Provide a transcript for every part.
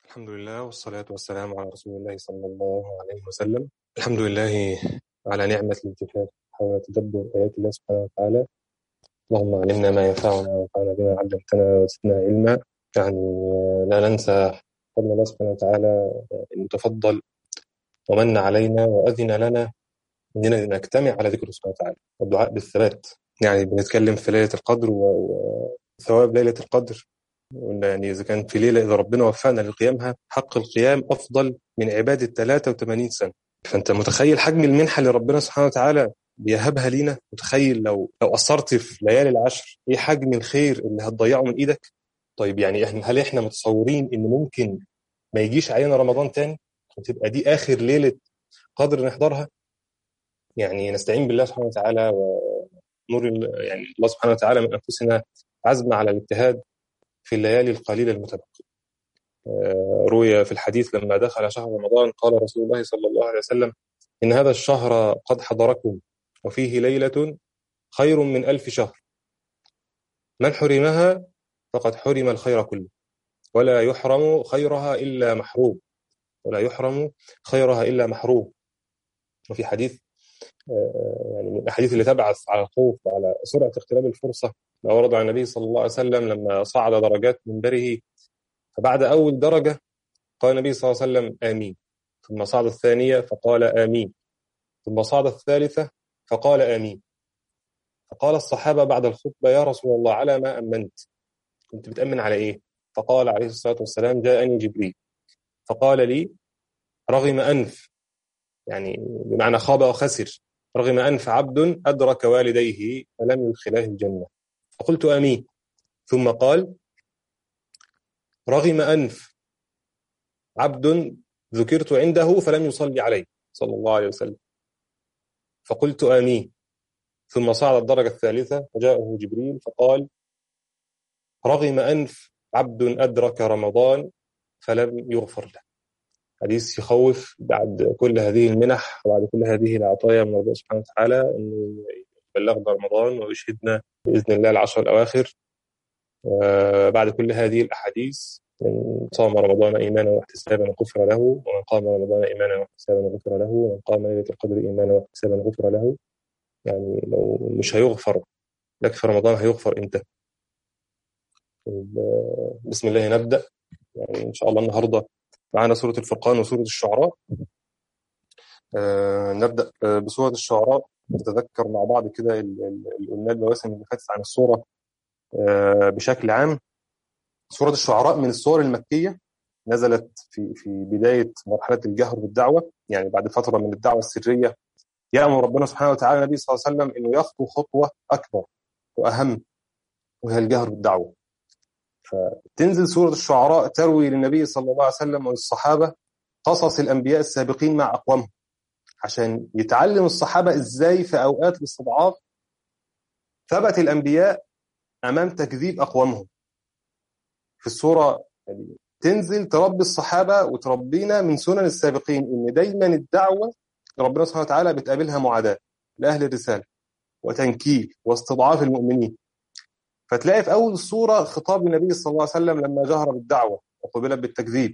الحمد لله والصلاة والسلام على رسول الله صلى الله عليه وسلم الحمد لله على نعمة الالتفات حول تدبر آيات الله سبحانه وتعالى اللهم علمنا ما ينفعنا وانفعنا بما علمتنا وزدنا علما يعني لا ننسى فضل الله سبحانه وتعالى أن تفضل ومن علينا وأذن لنا أننا نجتمع على ذكر سبحانه وتعالى والدعاء بالثبات يعني بنتكلم في ليلة القدر وثواب ليلة القدر قلنا يعني إذا كان في ليلة إذا ربنا وفقنا لقيامها حق القيام أفضل من عبادة 83 سنة فأنت متخيل حجم المنحة اللي ربنا سبحانه وتعالى بيهبها لينا متخيل لو لو قصرت في ليالي العشر ايه حجم الخير اللي هتضيعه من ايدك طيب يعني احنا هل احنا متصورين ان ممكن ما يجيش علينا رمضان تاني وتبقى دي اخر ليله قدر نحضرها يعني نستعين بالله سبحانه وتعالى ونور يعني الله سبحانه وتعالى من انفسنا عزم على الاجتهاد في الليالي القليله المتبقيه روي في الحديث لما دخل شهر رمضان قال رسول الله صلى الله عليه وسلم إن هذا الشهر قد حضركم وفيه ليلة خير من ألف شهر من حرمها فقد حرم الخير كله ولا يحرم خيرها إلا محروم ولا يحرم خيرها إلا محروم وفي حديث يعني من الأحاديث اللي تبعث على الخوف وعلى سرعة اغتنام الفرصة ما ورد عن النبي صلى الله عليه وسلم لما صعد درجات منبره فبعد أول درجة قال النبي صلى الله عليه وسلم آمين ثم صعد الثانية فقال آمين ثم صعد الثالثة فقال آمين فقال الصحابة بعد الخطبة يا رسول الله على ما أمنت كنت بتأمن على إيه فقال عليه الصلاة والسلام جاءني جبريل فقال لي رغم أنف يعني بمعنى خاب وخسر رغم أنف عبد أدرك والديه فلم يدخلاه الجنة فقلت آمين ثم قال رغم أنف عبد ذكرت عنده فلم يصلي عليه صلى الله عليه وسلم فقلت آمين ثم صعد الدرجة الثالثة فجاءه جبريل فقال رغم أنف عبد أدرك رمضان فلم يغفر له حديث يخوف بعد كل هذه المنح وبعد كل هذه العطايا من الله سبحانه وتعالى أنه يبلغنا رمضان ويشهدنا بإذن الله العشر الأواخر بعد كل هذه الأحاديث من صام رمضان إيمانا واحتسابا غفر له ومن قام رمضان إيمانا واحتسابا غفر له ومن قام ليلة القدر إيمانا واحتسابا غفر له يعني لو مش هيغفر لك في رمضان هيغفر إمتى بسم الله نبدأ يعني إن شاء الله النهاردة معنا سورة الفرقان وسورة الشعراء آه نبدأ بسورة الشعراء نتذكر مع بعض كده اللي قلناه المواسم اللي فاتت عن السورة آه بشكل عام سورة الشعراء من السور المكية نزلت في في بداية مرحلة الجهر بالدعوة يعني بعد فترة من الدعوة السرية يأمر ربنا سبحانه وتعالى النبي صلى الله عليه وسلم إنه يخطو خطوة أكبر وأهم وهي الجهر بالدعوة فتنزل سورة الشعراء تروي للنبي صلى الله عليه وسلم وللصحابة قصص الأنبياء السابقين مع أقوامهم عشان يتعلم الصحابة إزاي في أوقات الاستضعاف ثبت الأنبياء أمام تكذيب أقوامهم في الصورة يعني تنزل تربي الصحابة وتربينا من سنن السابقين إن دايما الدعوة ربنا سبحانه وتعالى بتقابلها معاداة لأهل الرسالة وتنكيل واستضعاف المؤمنين فتلاقي في أول الصورة خطاب النبي صلى الله عليه وسلم لما جهر بالدعوة وقبلت بالتكذيب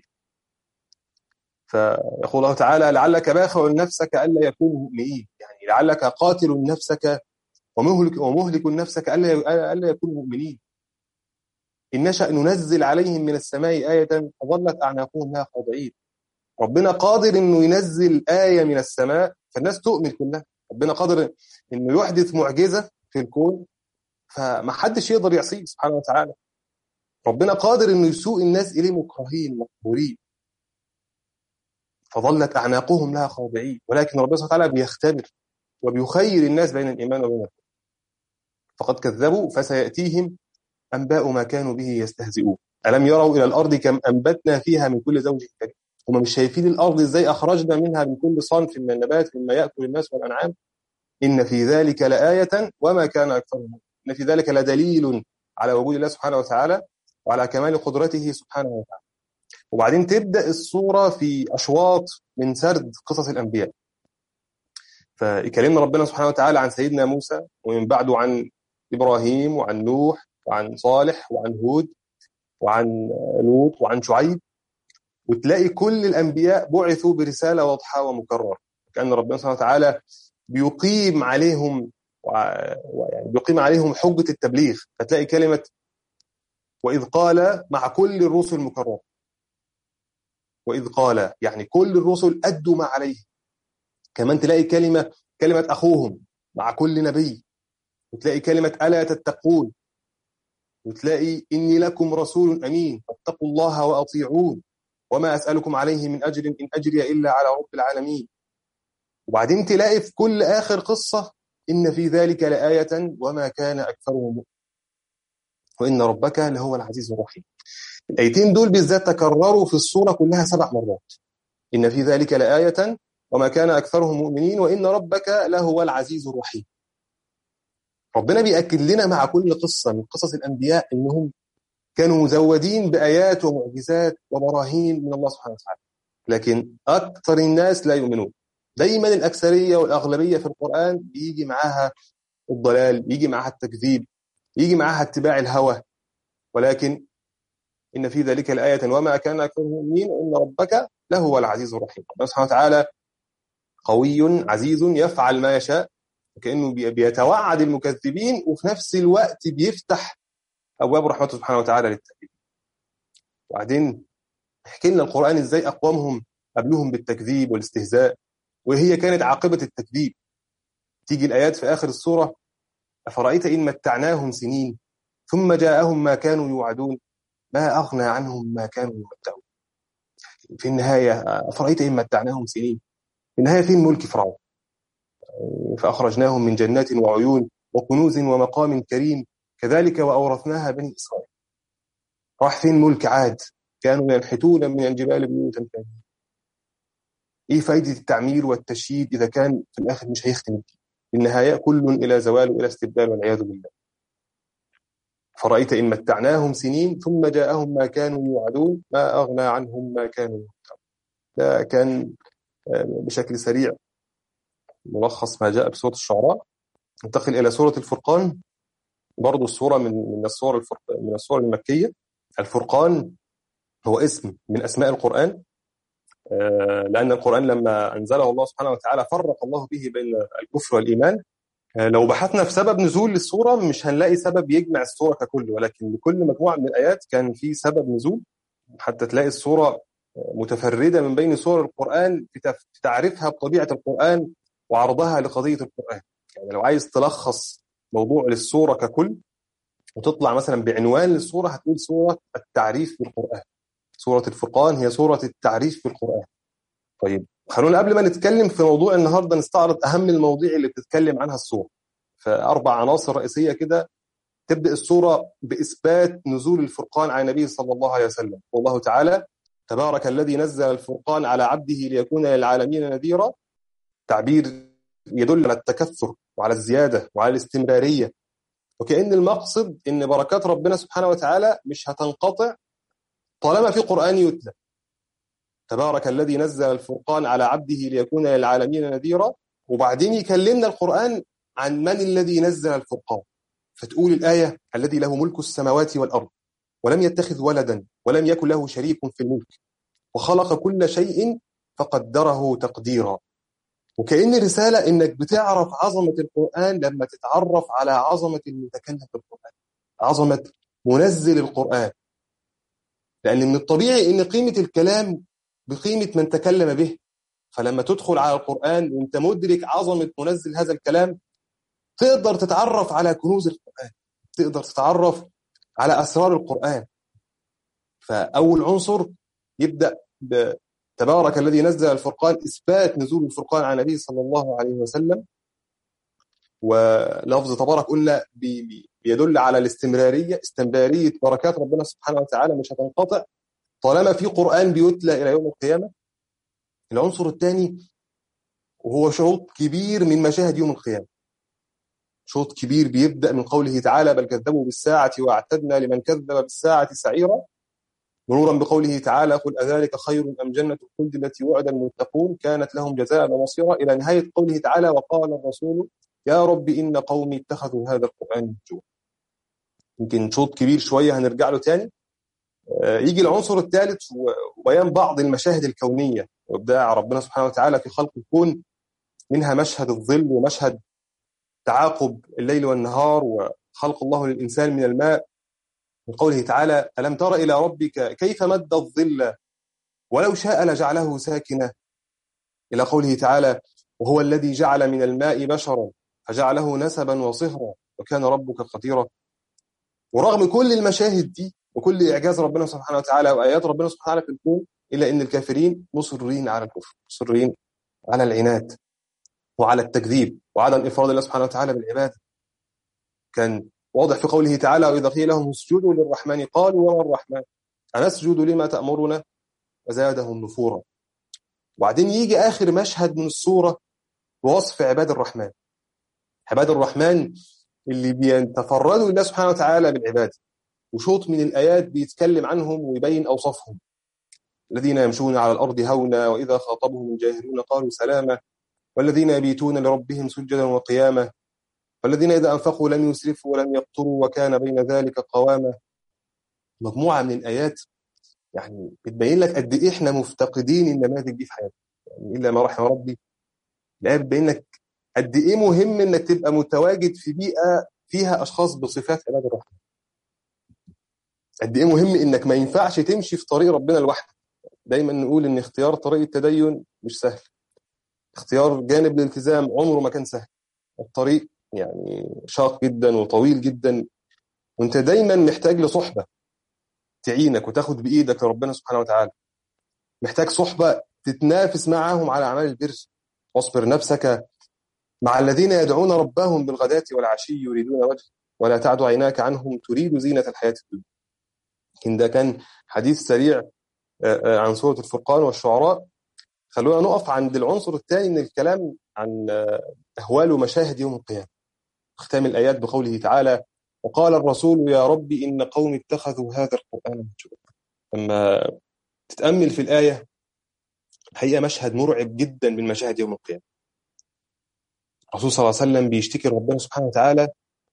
فيقول الله تعالى لعلك باخع نفسك ألا يكونوا مؤمنين يعني لعلك قاتل نفسك ومهلك ومهلك نفسك ألا ألا يكونوا مؤمنين إن نشأ ننزل عليهم من السماء آية فظلت أعناقهم لها خاضعين ربنا قادر إنه ينزل آية من السماء فالناس تؤمن كلها ربنا قادر إنه يحدث معجزة في الكون فما حدش يقدر يعصيه سبحانه وتعالى ربنا قادر إنه يسوق الناس إليه مكرهين مقهورين فظلت أعناقهم لها خاضعين ولكن ربنا سبحانه وتعالى بيختبر وبيخير الناس بين الإيمان وبين الكفر فقد كذبوا فسيأتيهم أنباء ما كانوا به يستهزئون ألم يروا إلى الأرض كم أنبتنا فيها من كل زوج كريم هم مش شايفين الأرض إزاي أخرجنا منها من كل صنف من النبات مما يأكل الناس والأنعام إن في ذلك لآية وما كان أكثرهم إن في ذلك لدليل على وجود الله سبحانه وتعالى وعلى كمال قدرته سبحانه وتعالى وبعدين تبدأ الصورة في أشواط من سرد قصص الأنبياء فيكلمنا ربنا سبحانه وتعالى عن سيدنا موسى ومن بعده عن إبراهيم وعن نوح وعن صالح وعن هود وعن لوط وعن شعيب وتلاقي كل الأنبياء بعثوا برسالة واضحة ومكررة كأن ربنا سبحانه وتعالى بيقيم عليهم ويعني بيقيم عليهم حجة التبليغ فتلاقي كلمة وإذ قال مع كل الرسل مكررة وإذ قال يعني كل الرسل أدوا ما عليه كمان تلاقي كلمة كلمة أخوهم مع كل نبي وتلاقي كلمة ألا تتقون وتلاقي إني لكم رسول أمين فاتقوا الله وأطيعون وما أسألكم عليه من أجر إن أجري إلا على رب العالمين وبعدين تلاقي في كل آخر قصة إن في ذلك لآية وما كان أكثرهم وإن ربك لهو العزيز الرحيم الآيتين دول بالذات تكرروا في الصورة كلها سبع مرات إن في ذلك لآية وما كان أكثرهم مؤمنين وإن ربك لهو العزيز الرحيم ربنا بيأكد لنا مع كل قصة من قصص الأنبياء إنهم كانوا مزودين بآيات ومعجزات وبراهين من الله سبحانه وتعالى لكن أكثر الناس لا يؤمنون دايما الأكثرية والأغلبية في القرآن بيجي معاها الضلال بيجي معاها التكذيب يجي معاها اتباع الهوى ولكن إن في ذلك الآية وما كان أكثر المؤمنين وإن ربك لهو العزيز الرحيم الله سبحانه وتعالى قوي عزيز يفعل ما يشاء وكأنه بيتوعد المكذبين وفي نفس الوقت بيفتح أبواب رحمته سبحانه وتعالى للتأكيد وبعدين يحكي لنا القرآن إزاي أقوامهم قبلهم بالتكذيب والاستهزاء وهي كانت عاقبة التكذيب تيجي الآيات في آخر السورة أفرأيت إن متعناهم سنين ثم جاءهم ما كانوا يوعدون ما أغنى عنهم ما كانوا يمتعون في النهاية أفرأيت إن متعناهم سنين في النهاية فين ملك فرعون فأخرجناهم من جنات وعيون وكنوز ومقام كريم كذلك وأورثناها بني إسرائيل راح فين ملك عاد كانوا ينحتون من الجبال بيوتا كاملة ايه فايدة التعمير والتشييد اذا كان في الاخر مش هيختم الدين النهاية كل الى زوال والى استبدال والعياذ بالله فرأيت إن متعناهم سنين ثم جاءهم ما كانوا يوعدون ما أغنى عنهم ما كانوا يوعدون ده كان بشكل سريع ملخص ما جاء بسورة الشعراء ننتقل إلى سورة الفرقان برضو السورة من من السور من السور المكية الفرقان هو اسم من أسماء القرآن لأن القرآن لما أنزله الله سبحانه وتعالى فرق الله به بين الكفر والإيمان لو بحثنا في سبب نزول السورة مش هنلاقي سبب يجمع السورة ككل ولكن لكل مجموعة من الآيات كان في سبب نزول حتى تلاقي السورة متفردة من بين سور القرآن في تعريفها بطبيعة القرآن وعرضها لقضية القرآن يعني لو عايز تلخص موضوع للسورة ككل وتطلع مثلا بعنوان للسورة هتقول سورة التعريف بالقرآن سورة الفرقان هي سورة التعريف بالقرآن طيب خلونا قبل ما نتكلم في موضوع النهاردة نستعرض أهم المواضيع اللي بتتكلم عنها السورة فأربع عناصر رئيسية كده تبدأ السورة بإثبات نزول الفرقان على النبي صلى الله عليه وسلم والله تعالى تبارك الذي نزل الفرقان على عبده ليكون للعالمين نذيرا تعبير يدل على التكثر وعلى الزيادة وعلى الاستمرارية وكأن المقصد إن بركات ربنا سبحانه وتعالى مش هتنقطع طالما في قرآن يتلى تبارك الذي نزل الفرقان على عبده ليكون للعالمين نذيرا وبعدين يكلمنا القرآن عن من الذي نزل الفرقان فتقول الآية الذي له ملك السماوات والأرض ولم يتخذ ولدا ولم يكن له شريك في الملك وخلق كل شيء فقدره تقديرا وكأن رسالة إنك بتعرف عظمة القرآن لما تتعرف على عظمة المتكلم في القرآن عظمة منزل القرآن لأن من الطبيعي إن قيمة الكلام بقيمة من تكلم به فلما تدخل على القرآن وانت مدرك عظمة منزل هذا الكلام تقدر تتعرف على كنوز القرآن تقدر تتعرف على أسرار القرآن فأول عنصر يبدأ تبارك الذي نزل الفرقان إثبات نزول الفرقان على النبي صلى الله عليه وسلم ولفظ تبارك قلنا بيدل على الاستمرارية استمرارية بركات ربنا سبحانه وتعالى مش هتنقطع طالما في قرآن بيتلى إلى يوم القيامة العنصر الثاني وهو شوط كبير من مشاهد يوم القيامة شوط كبير بيبدأ من قوله تعالى بل كذبوا بالساعة واعتدنا لمن كذب بالساعة سعيرا مرورا بقوله تعالى قل أذلك خير أم جنة الخلد التي وعد المتقون كانت لهم جزاء ومصيرا إلى نهاية قوله تعالى وقال الرسول يا رب إن قومي اتخذوا هذا القرآن مهجورا يمكن شوط كبير شوية هنرجع له تاني يجي العنصر الثالث وبيان بعض المشاهد الكونية وإبداع ربنا سبحانه وتعالى في خلق الكون منها مشهد الظل ومشهد تعاقب الليل والنهار وخلق الله للإنسان من الماء من قوله تعالى ألم تر إلى ربك كيف مد الظل ولو شاء لجعله ساكنة إلى قوله تعالى وهو الذي جعل من الماء بشرا فجعله نسبا وصهرا وكان ربك قديرا ورغم كل المشاهد دي وكل إعجاز ربنا سبحانه وتعالى وآيات ربنا سبحانه وتعالى في الكون إلا إن الكافرين مصرين على الكفر مصرين على العناد وعلى التكذيب وعدم إفراد الله سبحانه وتعالى بالعبادة كان واضح في قوله تعالى وإذا قيل لهم اسجدوا للرحمن قالوا وما الرحمن أنسجد لما تأمرنا وزادهم نفورا وبعدين يجي آخر مشهد من السورة بوصف عباد الرحمن عباد الرحمن اللي بيتفردوا لله سبحانه وتعالى بالعبادة وشوط من الآيات بيتكلم عنهم ويبين أوصافهم الذين يمشون على الأرض هونا وإذا خاطبهم الجاهلون قالوا سلاما والذين يبيتون لربهم سجدا وقياما والذين إذا أنفقوا لم يسرفوا ولم يقتروا وكان بين ذلك قواما مجموعة من الآيات يعني بتبين لك قد إيه إحنا مفتقدين النماذج دي في حياتنا يعني إلا ما رحم ربي الآية بتبين لك قد إيه مهم إنك تبقى متواجد في بيئة فيها أشخاص بصفات عباد الرحمن قد إيه مهم إنك ما ينفعش تمشي في طريق ربنا لوحدك دايما نقول إن اختيار طريق التدين مش سهل اختيار جانب الالتزام عمره ما كان سهل الطريق يعني شاق جدا وطويل جدا وانت دايما محتاج لصحبة تعينك وتاخد بإيدك لربنا سبحانه وتعالى محتاج صحبة تتنافس معهم على أعمال البر واصبر نفسك مع الذين يدعون ربهم بالغداة والعشي يريدون وجه ولا تعد عيناك عنهم تريد زينة الحياة الدنيا لكن ده كان حديث سريع عن سورة الفرقان والشعراء خلونا نقف عند العنصر الثاني من الكلام عن أهوال ومشاهد يوم القيامة ختام الآيات بقوله تعالى وقال الرسول يا رب إن قوم اتخذوا هذا القرآن مهجورا لما تتأمل في الآية هي مشهد مرعب جدا من مشاهد يوم القيامة الرسول صلى الله عليه وسلم بيشتكي ربنا سبحانه وتعالى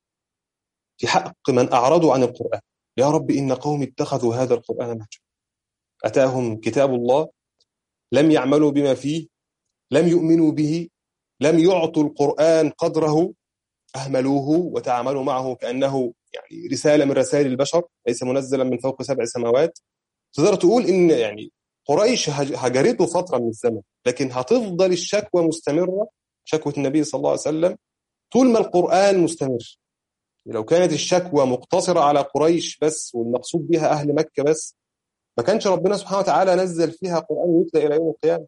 في حق من أعرضوا عن القرآن يا رب إن قوم اتخذوا هذا القرآن مهجورا أتاهم كتاب الله لم يعملوا بما فيه لم يؤمنوا به لم يعطوا القرآن قدره أهملوه وتعاملوا معه كأنه يعني رسالة من رسائل البشر ليس منزلا من فوق سبع سماوات تقدر تقول إن يعني قريش هجرته فترة من الزمن لكن هتفضل الشكوى مستمرة شكوى النبي صلى الله عليه وسلم طول ما القرآن مستمر لو كانت الشكوى مقتصرة على قريش بس والمقصود بها أهل مكة بس ما كانش ربنا سبحانه وتعالى نزل فيها قرآن يتلى إلى يوم القيامة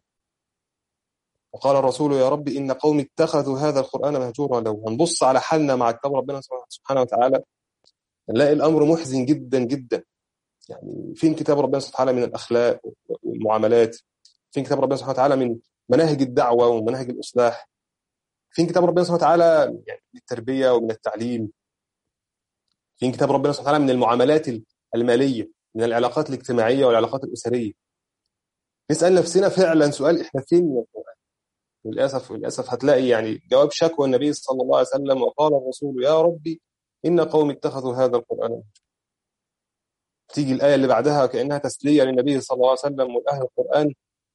وقال الرسول يا رب إن قوم اتخذوا هذا القرآن مهجورا لو هنبص على حالنا مع كتاب ربنا سبحانه وتعالى نلاقي الأمر محزن جدا جدا يعني فين كتاب ربنا سبحانه وتعالى من الأخلاق والمعاملات فين كتاب ربنا سبحانه وتعالى من مناهج الدعوة ومناهج الإصلاح فين كتاب ربنا سبحانه وتعالى يعني من التربية ومن التعليم فين كتاب ربنا سبحانه وتعالى من المعاملات المالية من العلاقات الاجتماعية والعلاقات الأسرية نسأل نفسنا فعلا سؤال إحنا فين من القرآن للأسف للأسف هتلاقي يعني جواب شكوى النبي صلى الله عليه وسلم وقال الرسول يا ربي إن قوم اتخذوا هذا القرآن تيجي الآية اللي بعدها كأنها تسلية للنبي صلى الله عليه وسلم والأهل القرآن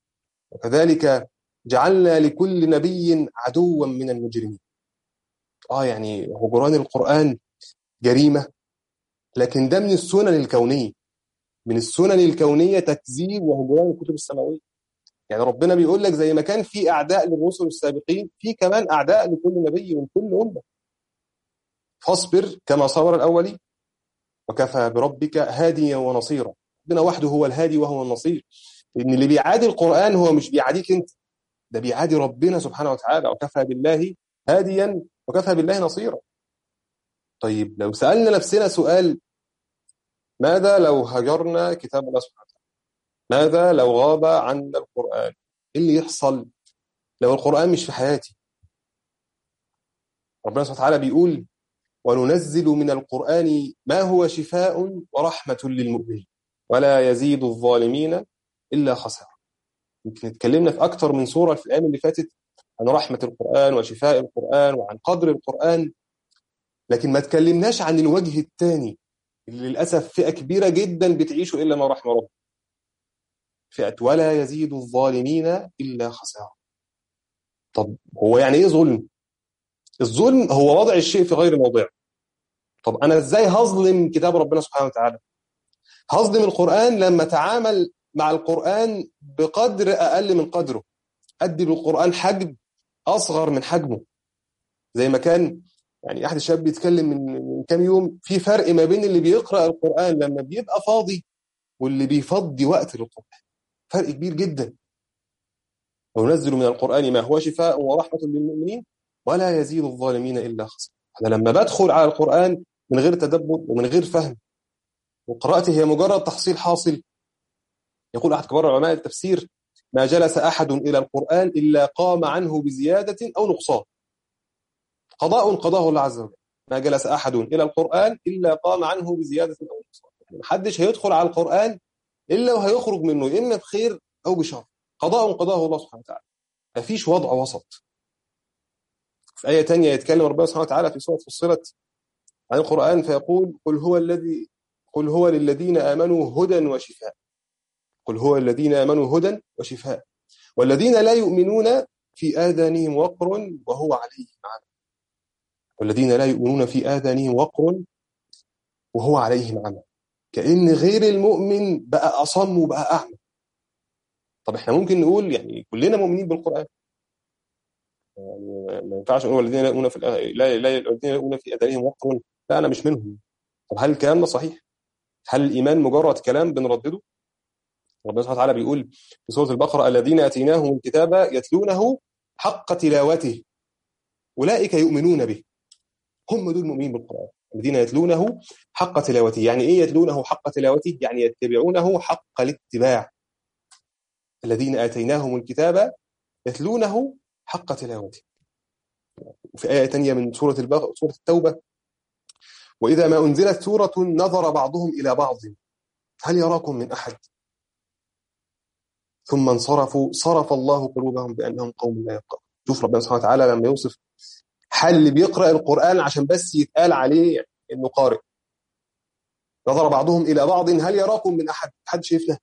وكذلك جعلنا لكل نبي عدوا من المجرمين آه يعني هجران القرآن جريمة لكن ده من السنن الكونية من السنن الكونية تكذيب وهجران الكتب السماوية يعني ربنا بيقول لك زي ما كان في أعداء للرسل السابقين في كمان أعداء لكل نبي من كل أمة فاصبر كما صبر الأولي وكفى بربك هاديا ونصيرا ربنا وحده هو الهادي وهو النصير لأن اللي بيعادي القرآن هو مش بيعاديك أنت ده بيعادي ربنا سبحانه وتعالى وكفى بالله هاديا وكفى بالله نصيرا طيب لو سألنا نفسنا سؤال ماذا لو هجرنا كتاب الله سبحانه وتعالى ماذا لو غاب عنا القرآن ايه اللي يحصل لو القرآن مش في حياتي ربنا سبحانه وتعالى بيقول وننزل من القرآن ما هو شفاء ورحمة للمؤمنين ولا يزيد الظالمين إلا خسارة يمكن اتكلمنا في أكثر من سورة في الأيام اللي فاتت عن رحمة القرآن وشفاء القرآن وعن قدر القرآن لكن ما تكلمناش عن الوجه الثاني اللي للأسف فئة كبيرة جدا بتعيش إلا ما رحم ربه فئة ولا يزيد الظالمين إلا خسارة طب هو يعني إيه ظلم الظلم هو وضع الشيء في غير موضعه طب أنا إزاي هظلم كتاب ربنا سبحانه وتعالى هظلم القرآن لما تعامل مع القرآن بقدر أقل من قدره أدي للقرآن حجم أصغر من حجمه زي ما كان يعني أحد الشباب بيتكلم من, من كام يوم في فرق ما بين اللي بيقرأ القرآن لما بيبقى فاضي واللي بيفضي وقت للقرآن فرق كبير جدا وننزل من القرآن ما هو شفاء ورحمة للمؤمنين ولا يزيد الظالمين إلا خسر أنا لما بدخل على القرآن من غير تدبر ومن غير فهم وقراءته هي مجرد تحصيل حاصل يقول أحد كبار علماء التفسير ما جلس أحد إلى القرآن إلا قام عنه بزيادة أو نقصان قضاء قضاه الله عز وجل ما جلس أحد إلى القرآن إلا قام عنه بزيادة أو نقصان يعني محدش هيدخل على القرآن إلا وهيخرج منه إما بخير أو بشر قضاء قضاه الله سبحانه وتعالى مفيش وضع وسط في آية تانية يتكلم ربنا سبحانه وتعالى في سورة فصلت عن القرآن فيقول قل هو الذي قل هو للذين آمنوا هدى وشفاء قل هو الذين آمنوا هدى وشفاء والذين لا يؤمنون في آذانهم وقر وهو عليهم عمى والذين لا يؤمنون في آذانهم وقر وهو عليهم عمى كأن غير المؤمن بقى أصم وبقى أعمى طب احنا ممكن نقول يعني كلنا مؤمنين بالقرآن يعني ما ينفعش نقول الذين لا يؤمنون في لا لا الذين لا يؤمنون في آذانهم وقر لا أنا مش منهم طب هل الكلام ده صحيح؟ هل الإيمان مجرد كلام بنردده؟ ربنا سبحانه وتعالى بيقول في سورة البقرة الذين آتيناهم الكتاب يتلونه حق تلاوته أولئك يؤمنون به هم دول مؤمنين بالقرآن الذين يتلونه حق تلاوته يعني إيه يتلونه حق تلاوته يعني يتبعونه حق الاتباع الذين آتيناهم الكتاب يتلونه حق تلاوته وفي آية تانية من سورة البغ... سورة التوبة وإذا ما أنزلت سورة نظر بعضهم إلى بعض هل يراكم من أحد ثم انصرفوا صرف الله قلوبهم بأنهم قوم لا يفقهون شوف ربنا سبحانه وتعالى لما يوصف حال اللي بيقرأ القرآن عشان بس يتقال عليه إنه قارئ نظر بعضهم إلى بعض هل يراكم من أحد حد شايفنا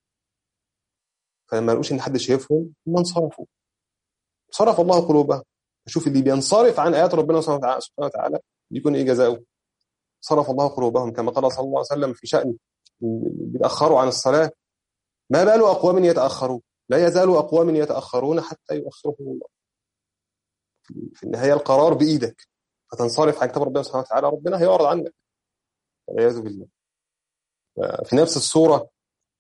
فلما لقوش إن حد شايفهم هم انصرفوا صرف الله قلوبهم شوف اللي بينصرف عن آيات ربنا سبحانه وتعالى بيكون إيه جزاؤه صرف الله قلوبهم كما قال صلى الله عليه وسلم في شأن بيتأخروا عن الصلاة ما بال أقوام يتأخرون لا يزال أقوام يتأخرون حتى يؤخرهم الله في النهاية القرار بإيدك فتنصرف عن كتاب ربنا سبحانه وتعالى ربنا هيعرض عنك والعياذ بالله في نفس السورة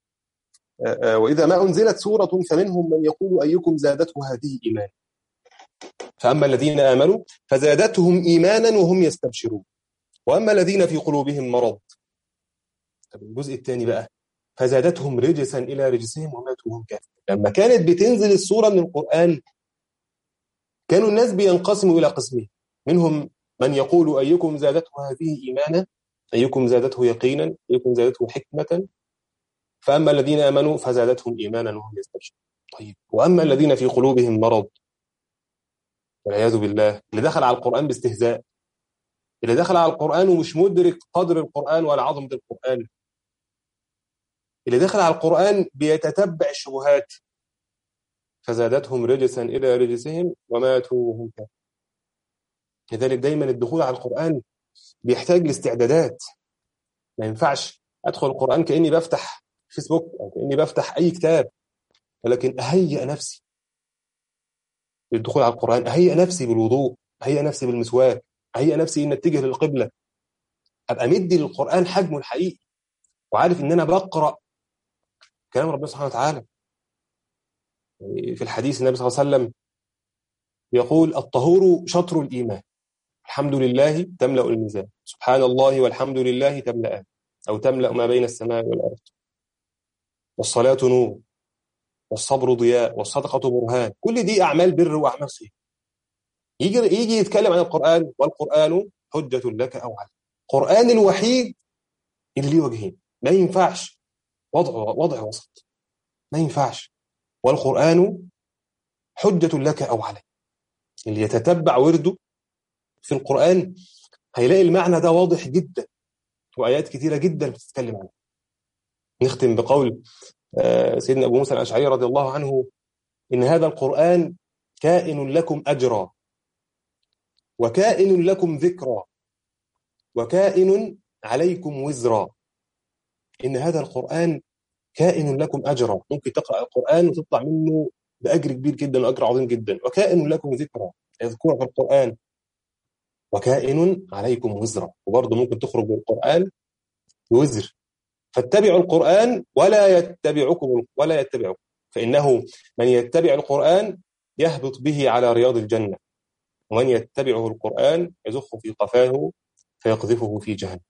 وإذا ما أنزلت سورة فمنهم من يقول أيكم زادته هذه إيمانا فأما الذين آمنوا فزادتهم إيمانا وهم يستبشرون وأما الذين في قلوبهم مرض طب الجزء الثاني بقى فزادتهم رجسا إلى رجسهم وماتوا وهم كافرون لما كانت بتنزل السورة من القرآن كانوا الناس بينقسموا إلى قسمين منهم من يقول أيكم زادته هذه إيمانا أيكم زادته يقينا أيكم زادته حكمة فأما الذين آمنوا فزادتهم إيمانا وهم يستبشرون طيب وأما الذين في قلوبهم مرض والعياذ بالله اللي دخل على القرآن باستهزاء اللي دخل على القرآن ومش مدرك قدر القرآن ولا عظمة القرآن اللي دخل على القرآن بيتتبع الشبهات فزادتهم رجسا إلى رجسهم وماتوا وهم كافرون لذلك دايما الدخول على القرآن بيحتاج لاستعدادات ما ينفعش أدخل القرآن كأني بفتح فيسبوك أو كأني بفتح أي كتاب ولكن أهيئ نفسي للدخول على القرآن أهيئ نفسي بالوضوء أهيئ نفسي بالمسواك أهيئ نفسي إن أتجه للقبلة أبقى مدي للقرآن حجمه الحقيقي وعارف إن أنا بقرأ كلام ربنا سبحانه وتعالى في الحديث النبي صلى الله عليه وسلم يقول الطهور شطر الإيمان الحمد لله تملأ الميزان سبحان الله والحمد لله تملأان أو تملأ ما بين السماء والأرض والصلاة نور والصبر ضياء والصدقة برهان كل دي أعمال بر وأعمال خير يجي يجي يتكلم عن القرآن والقرآن حجة لك أو عليك القرآن الوحيد اللي ليه وجهين ما ينفعش وضع وضع وسط ما ينفعش والقرآن حجة لك أو عليك اللي يتتبع ورده في القرآن هيلاقي المعنى ده واضح جدا وآيات كثيرة جدا بتتكلم عنها نختم بقول سيدنا أبو موسى الأشعري رضي الله عنه إن هذا القرآن كائن لكم أجرا وكائن لكم ذكرا وكائن عليكم وزرا إن هذا القرآن كائن لكم أجرا ممكن تقرأ القرآن وتطلع منه بأجر كبير جدا وأجر عظيم جدا وكائن لكم ذكرى يذكرها في القرآن وكائن عليكم وزرا وبرضه ممكن تخرج من القرآن بوزر فاتبعوا القرآن ولا يتبعكم ولا يتبعكم فإنه من يتبع القرآن يهبط به على رياض الجنة ومن يتبعه القرآن يزخ في قفاه فيقذفه في جهنم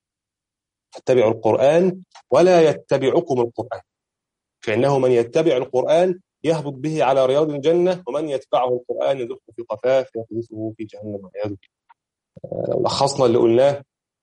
فاتبعوا القرآن ولا يتبعكم القرآن فإنه من يتبع القرآن يهبط به على رياض الجنة ومن يتبعه القرآن يزخ في قفاه فيقذفه في جهنم والعياذ بالله لخصنا اللي قلناه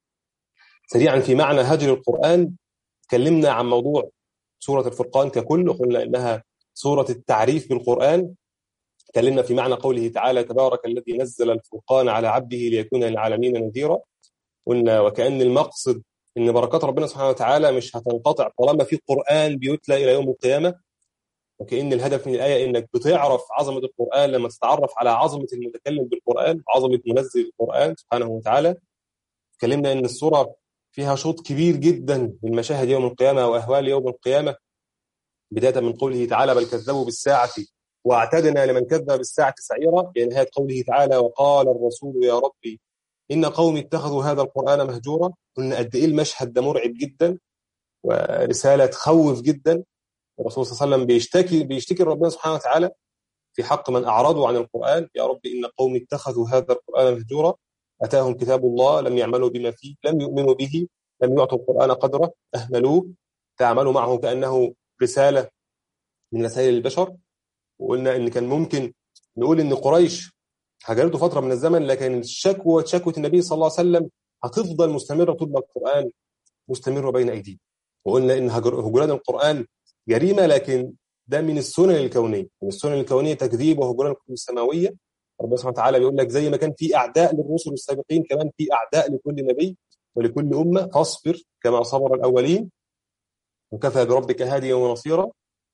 سريعا في معنى هجر القرآن تكلمنا عن موضوع سورة الفرقان ككل وقلنا إنها سورة التعريف بالقرآن تكلمنا في معنى قوله تعالى تبارك الذي نزل الفرقان على عبده ليكون للعالمين نذيرا قلنا وكأن المقصد إن بركات ربنا سبحانه وتعالى مش هتنقطع طالما في قرآن بيتلى إلى يوم القيامة وكأن الهدف من الآية إنك بتعرف عظمة القرآن لما تتعرف على عظمة المتكلم بالقرآن عظمة منزل القرآن سبحانه وتعالى تكلمنا إن السورة فيها شوط كبير جدا من مشاهد يوم القيامة وأهوال يوم القيامة بداية من قوله تعالى بل كذبوا بالساعة واعتدنا لمن كذب بالساعة سعيرا إلى نهاية قوله تعالى وقال الرسول يا ربي إن قومي اتخذوا هذا القرآن مهجورا قلنا قد إيه المشهد ده مرعب جدا ورسالة تخوف جدا الرسول صلى الله عليه وسلم بيشتكي بيشتكي ربنا سبحانه وتعالى في حق من أعرضوا عن القرآن يا رب إن قومي اتخذوا هذا القرآن مهجورا أتاهم كتاب الله لم يعملوا بما فيه لم يؤمنوا به لم يعطوا القرآن قدره أهملوه تعاملوا معه كأنه رسالة من رسائل البشر وقلنا إن كان ممكن نقول إن قريش هجرته فترة من الزمن لكن الشكوى شكوى النبي صلى الله عليه وسلم هتفضل مستمرة طول ما القرآن مستمر بين أيديهم وقلنا إن هجران القرآن جريمة لكن ده من السنن الكونية من السنن الكونية تكذيب وهجران الكتب السماوية ربنا سبحانه وتعالى بيقول لك زي ما كان في أعداء للرسل السابقين كمان في أعداء لكل نبي ولكل أمة فاصبر كما صبر الأولين وكفى بربك هاديا ونصيرا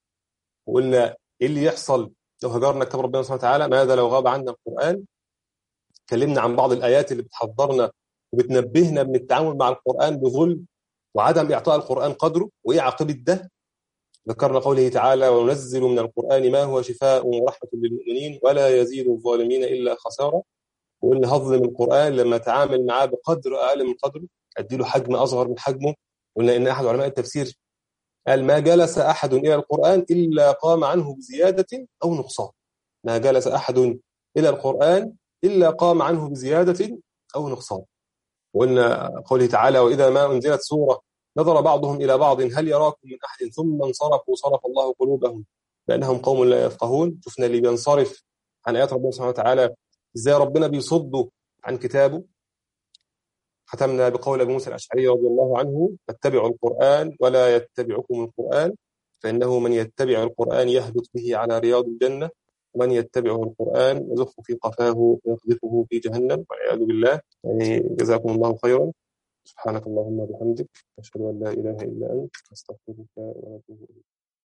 وقلنا إيه اللي يحصل لو هجرنا كتاب ربنا سبحانه وتعالى ماذا لو غاب عنا القرآن اتكلمنا عن بعض الآيات اللي بتحضرنا وبتنبهنا من التعامل مع القرآن بظلم وعدم إعطاء القرآن قدره وإيه عاقبة ده ذكرنا قوله تعالى وننزل من القرآن ما هو شفاء ورحمة للمؤمنين ولا يزيد الظالمين إلا خسارة وقلنا هظلم القرآن لما اتعامل معاه بقدر أقل من قدره أديله حجم أصغر من حجمه قلنا إن أحد علماء التفسير قال ما جلس أحد إلى القرآن إلا قام عنه بزيادة أو نقصان ما جلس أحد إلى القرآن إلا قام عنه بزيادة أو نقصان وقلنا قوله تعالى وإذا ما أنزلت سورة نظر بعضهم إلى بعض هل يراكم من أحد ثم انصرفوا صرف الله قلوبهم لأنهم قوم لا يفقهون شفنا اللي بينصرف عن آيات ربنا سبحانه وتعالى إزاي ربنا بيصده عن كتابه ختمنا بقول أبي موسى الأشعري رضي الله عنه فاتبعوا القرآن ولا يتبعكم القرآن فإنه من يتبع القرآن يهبط به على رياض الجنة ومن يتبعه القرآن يزخ في قفاه ويقذفه في جهنم والعياذ بالله يعني جزاكم الله خيرا سبحانك اللهم وبحمدك أشهد أن لا إله إلا أنت أستغفرك وأتوب إليك